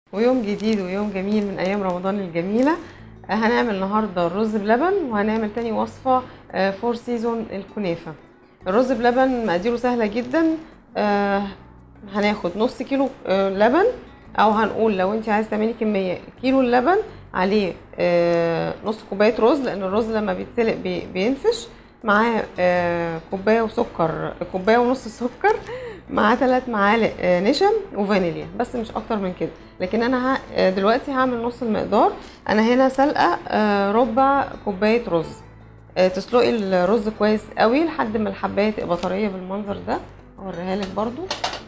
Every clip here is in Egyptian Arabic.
ويوم جديد ويوم جميل من ايام رمضان الجميله آه، هنعمل النهارده الرز بلبن وهنعمل تاني وصفه آه، فور سيزون الكنافه الرز بلبن مقاديره سهله جدا آه، هناخد نص كيلو آه، لبن او هنقول لو انت عايزه تعملي كميه كيلو اللبن عليه آه، نص كوبايه رز لان الرز لما بيتسلق بي- بينفش معاه آه، كوبايه وسكر كوبايه ونص سكر مع ثلاث معالق آه، نشا وفانيليا بس مش اكتر من كده لكن انا ه... آه، دلوقتي هعمل نص المقدار انا هنا سلقه آه، ربع كوبايه رز آه، تسلقي الرز كويس قوي لحد ما الحبايه تبقى طريه بالمنظر ده اوريها لك برضو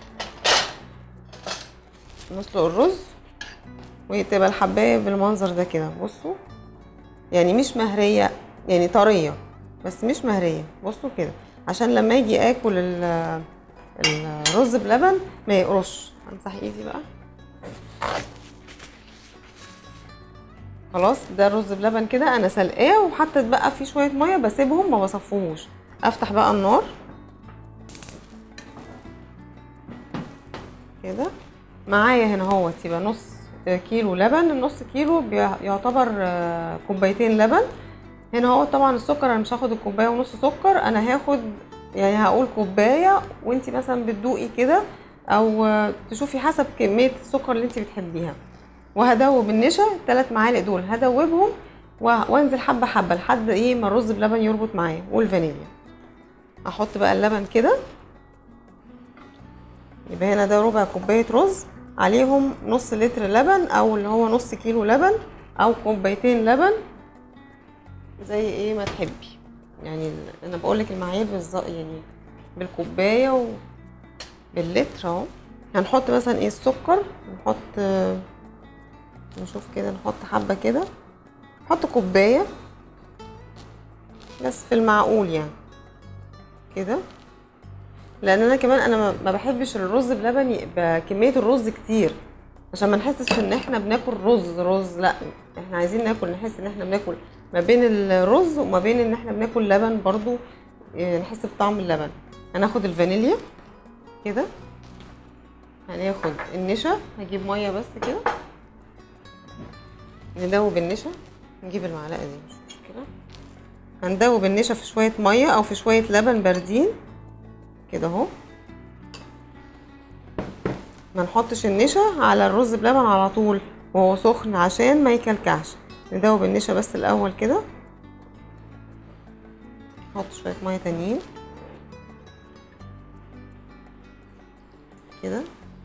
نسلق الرز وتبقى الحبايه بالمنظر ده كده بصوا يعني مش مهريه يعني طريه بس مش مهريه بصوا كده عشان لما اجي اكل ال- الرز بلبن ما يقرش امسح ايدي بقى خلاص ده الرز بلبن كده انا سلقاه وحطيت بقى فيه شويه ميه بسيبهم ما بصفوهوش افتح بقى النار كده معايا هنا اهوت يبقى نص كيلو لبن النص كيلو بي- يعتبر آه، كوبايتين لبن هنا هو طبعا السكر انا مش هاخد الكوبايه ونص سكر انا هاخد يعني هقول كوبايه وانتي مثلا بتدوقي كده او آه، تشوفي حسب كميه السكر اللي انتي بتحبيها وهدوب النشا الثلاث معالق دول هدوبهم و- وانزل حبه حبه لحد ايه ما الرز بلبن يربط معايا والفانيليا احط بقى اللبن كده يبقى هنا ده ربع كوبايه رز عليهم نص لتر لبن او اللي هو نص كيلو لبن او كوبايتين لبن زي ايه ما تحبي يعني ال- انا بقول لك المعايير بالظبط يعني بالكوبايه وباللتر اهو هنحط مثلا ايه السكر نحط آه، نشوف كده نحط حبه كده نحط كوبايه بس في المعقول يعني كده لان انا كمان انا ما- ما بحبش الرز بلبن يبقى كميه الرز كتير عشان ما نحسش ان احنا بناكل رز رز لا احنا عايزين ناكل نحس ان احنا بناكل ما بين الرز وما بين ان احنا بناكل لبن برضو إيه، نحس بطعم اللبن هناخد الفانيليا كده هناخد النشا هجيب ميه بس كده ندوب النشا نجيب المعلقه دي مش مشكله هندوب النشا في شويه ميه او في شويه لبن باردين كده اهو ما نحطش النشا على الرز بلبن على طول وهو سخن عشان ما يكلكعش ندوب النشا بس الاول كده نحط شويه ميه تانيين كده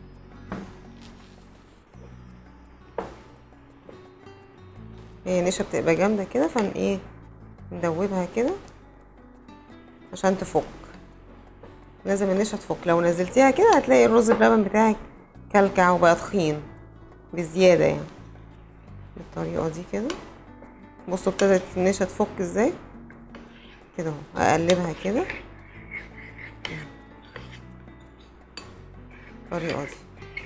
هي نشا بتبقى جامده كده فن ايه ندوبها كده عشان تفك لازم النشا تفك لو نزلتيها كده هتلاقي الرز بلبن بتاعك كلكع وبقى تخين بزيادة يعني بالطريقة دي كده بصوا ابتدت النشا تفك ازاي كده اهو اقلبها كده الطريقة دي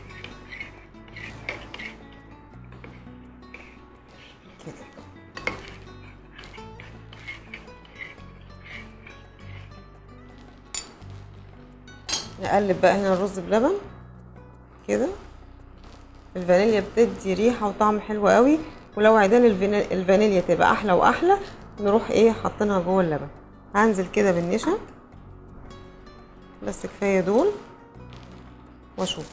كده نقلب بقى هنا الرز بلبن كده الفانيليا بتدي ريحه وطعم حلو قوي ولو عيدان الفينا- الفانيليا تبقى احلى واحلى نروح ايه حاطينها جوه اللبن هنزل كده بالنشا بس كفايه دول واشوف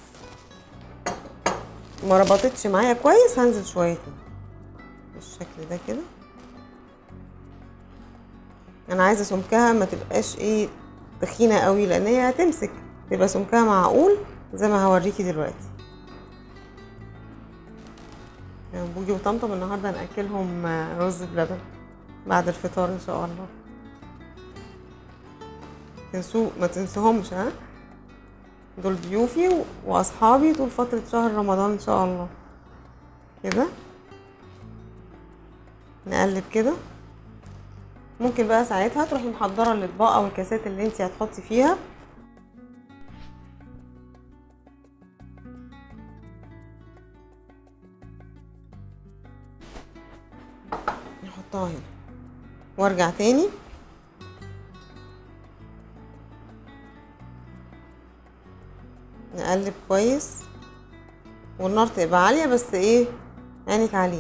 ما ربطتش معايا كويس هنزل شويتين بالشكل ده كده انا عايزه سمكها ما تبقاش ايه تخينه قوي لان هي هتمسك تبقى سمكها معقول زي ما هوريكي دلوقتي يعني بوجي وطمطم النهارده هناكلهم آه، رز بلبن بعد الفطار ان شاء الله تنسوا ما تنسوهمش ها دول ضيوفي و- واصحابي طول فتره شهر رمضان ان شاء الله كده نقلب كده ممكن بقى ساعتها تروحي محضره الاطباق او الكاسات اللي انت هتحطي فيها نحطها هنا وارجع تاني نقلب كويس والنار تبقى عاليه بس ايه عينك عليه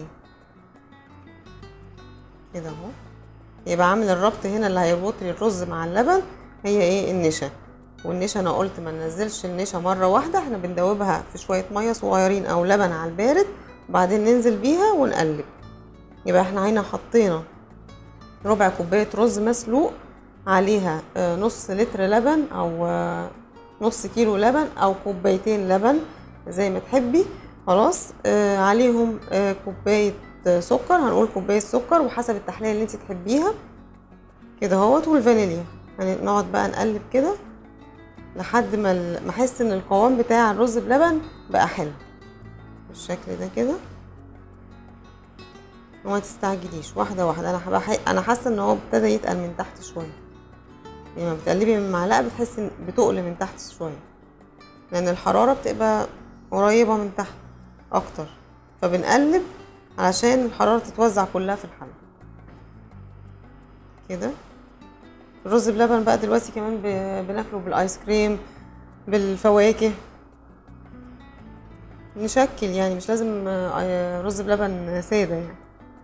كده اهو يبقى عامل الربط هنا اللي هيربط لي الرز مع اللبن هي ايه النشا والنشا انا قلت ما ننزلش النشا مره واحده احنا بندوبها في شويه ميه صغيرين او لبن على البارد وبعدين ننزل بيها ونقلب يبقى احنا هنا حطينا ربع كوبايه رز مسلوق عليها آه، نص لتر لبن او آه، نص كيلو لبن او كوبايتين لبن زي ما تحبي خلاص آه، عليهم آه، كوبايه آه، سكر هنقول كوبايه سكر وحسب التحليه اللي انت تحبيها كده اهوت والفانيليا هنقعد بقى نقلب كده لحد ما ال- ما احس ان القوام بتاع الرز بلبن بقى حلو بالشكل ده كده وما تستعجليش واحده واحده انا بح... انا حاسه ان هو ابتدى يتقل من تحت شويه يعني لما بتقلبي من معلقه بتحسي ان بتقل من تحت شويه لان الحراره بتبقى قريبه من تحت اكتر فبنقلب علشان الحراره تتوزع كلها في الحله كده الرز بلبن بقى دلوقتي كمان ب- بناكله بالايس كريم بالفواكه نشكل يعني مش لازم آه، رز بلبن ساده يعني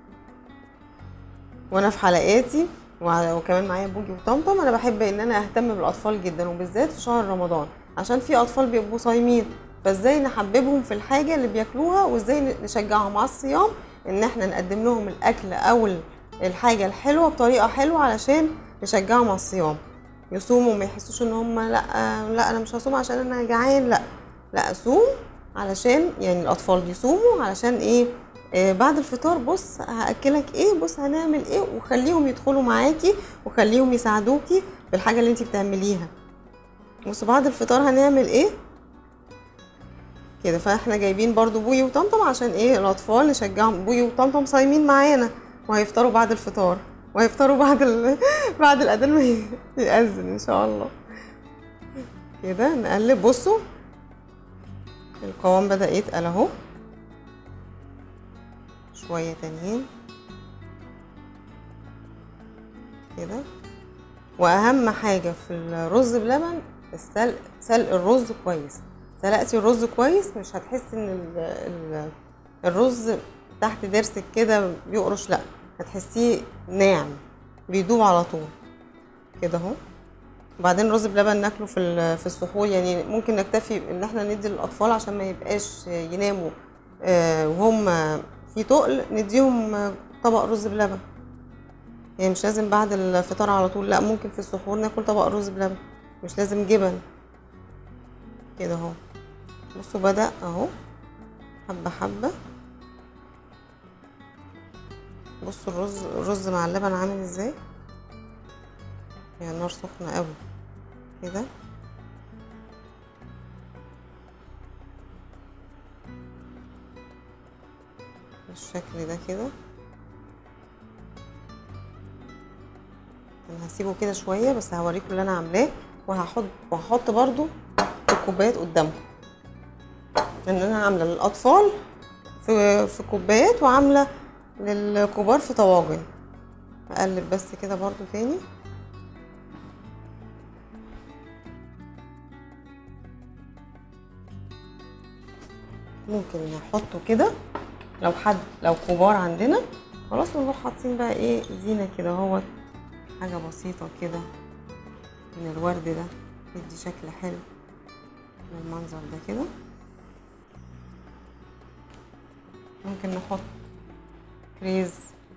وانا في حلقاتي وع- وكمان معايا بوجي وطمطم انا بحب ان انا اهتم بالاطفال جدا وبالذات في شهر رمضان عشان في اطفال بيبقوا صايمين فازاي نحببهم في الحاجه اللي بياكلوها وازاي ن- نشجعهم على الصيام ان احنا نقدم لهم الاكل او ال- الحاجه الحلوه بطريقه حلوه علشان نشجعهم على الصيام يصوموا ما يحسوش ان هم لا لا انا مش هصوم عشان انا جعان لا لا صوم علشان يعني الاطفال يصوموا علشان ايه آه بعد الفطار بص هاكلك ايه بص هنعمل ايه وخليهم يدخلوا معاكي وخليهم يساعدوكي في الحاجه اللي انت بتعمليها بص بعد الفطار هنعمل ايه كده فاحنا جايبين برضو بوي وطمطم عشان ايه الاطفال نشجعهم بوي وطمطم صايمين معانا وهيفطروا بعد الفطار وهيفطروا بعد ال... بعد الاذان ما ي- يأذن ان شاء الله كده نقلب بصوا القوام بدأ يتقل اهو شوية تانيين كده واهم حاجة في الرز بلبن السلق سلق الرز كويس سلقتي الرز كويس مش هتحسي ان ال ال الرز تحت ضرسك كده بيقرش لا هتحسيه ناعم بيدوب على طول كده اهو وبعدين رز بلبن ناكله في ال- في السحور يعني ممكن نكتفي ان احنا ندي للاطفال عشان ما يبقاش يناموا آه، وهم في تقل نديهم آه، طبق رز بلبن يعني مش لازم بعد الفطار على طول لا ممكن في السحور ناكل طبق رز بلبن مش لازم جبن كده اهو بصوا بدأ اهو حبة حبة بصوا الرز الرز مع اللبن عامل ازاي يعني النار سخنة قوي كده بالشكل ده كده انا هسيبه كده شويه بس هوريكم اللي انا عاملاه وهحط وهحط برضو الكوبايات قدامكم لان انا عامله للاطفال في في كوبايات وعامله للكبار في طواجن اقلب بس كده برضو تاني ممكن نحطه كده لو حد لو كبار عندنا خلاص ونروح حاطين بقى ايه زينه كده اهوت حاجه بسيطه كده من الورد ده يدي شكل حلو بالمنظر ده كده ممكن نحط كريز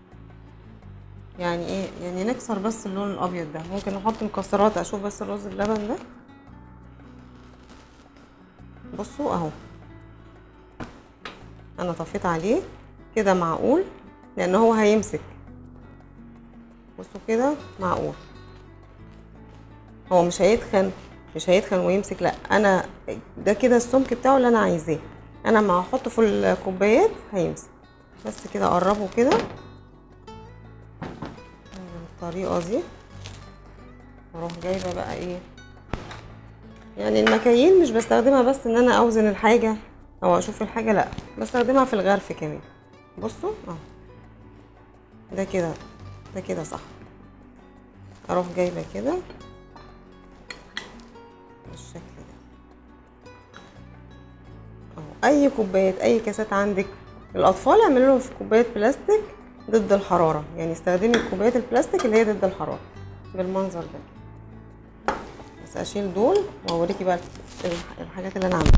يعني ايه يعني نكسر بس اللون الابيض ده ممكن نحط مكسرات اشوف بس الرز بلبن ده بصوا اهو انا طفيت عليه كده معقول لان هو هيمسك بصوا كده معقول هو مش هيتخن مش هيتخن ويمسك لا انا ده كده السمك بتاعه اللي انا عايزاه انا ما احطه في الكوبايات هيمسك بس كده اقربه كده بالطريقه دي واروح جايبه بقى ايه يعني المكاييل مش بستخدمها بس ان انا اوزن الحاجه او اشوف الحاجه لا بستخدمها في الغرف كمان بصوا اهو ده كده ده كده صح اروح جايبه كده بالشكل ده اهو اي كوبايات اي كاسات عندك الاطفال اعملي لهم في كوبايه بلاستيك ضد الحراره يعني استخدمي الكوبايات البلاستيك اللي هي ضد الحراره بالمنظر ده بس اشيل دول واوريكي بقى الح- الحاجات اللي انا عاملاها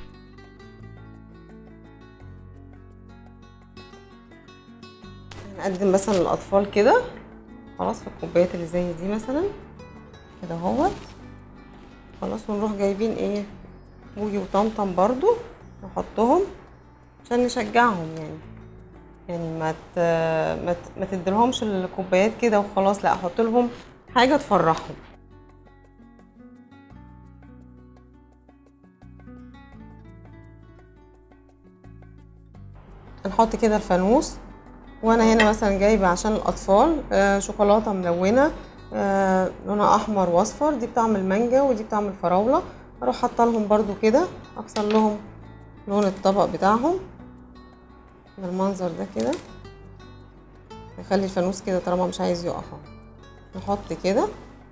نقدم مثلا للاطفال كده خلاص في الكوبايات اللي زي دي مثلا كده اهوت خلاص ونروح جايبين ايه بوجي وطمطم برضو نحطهم عشان نشجعهم يعني يعني ما ت... ما, ت... ما تديلهمش الكوبايات كده وخلاص لا احط لهم حاجه تفرحهم نحط كده الفانوس وانا هنا مثلا جايبه عشان الاطفال آه، شوكولاته ملونه آه، لونها احمر واصفر دي بطعم المانجا ودي بطعم الفراوله اروح حاطه لهم برضو كده اكسر لهم لون الطبق بتاعهم بالمنظر ده كده نخلي الفانوس كده طالما مش عايز يقف اهو نحط كده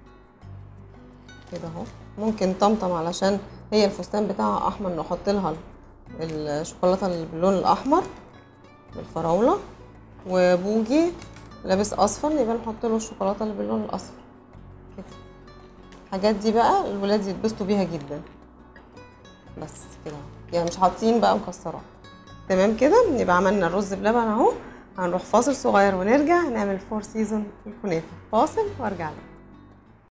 كده اهو ممكن طمطم علشان هي الفستان بتاعها احمر نحط لها الشوكولاته اللي باللون الاحمر بالفراوله وبوجي لابس اصفر يبقى نحط له الشوكولاته اللي باللون الاصفر كده الحاجات دي بقى الولاد يتبسطوا بيها جدا بس كده يعني مش حاطين بقى مكسرات تمام كده يبقى عملنا الرز بلبن اهو هنروح فاصل صغير ونرجع نعمل فور سيزون الكنافه فاصل وارجع لك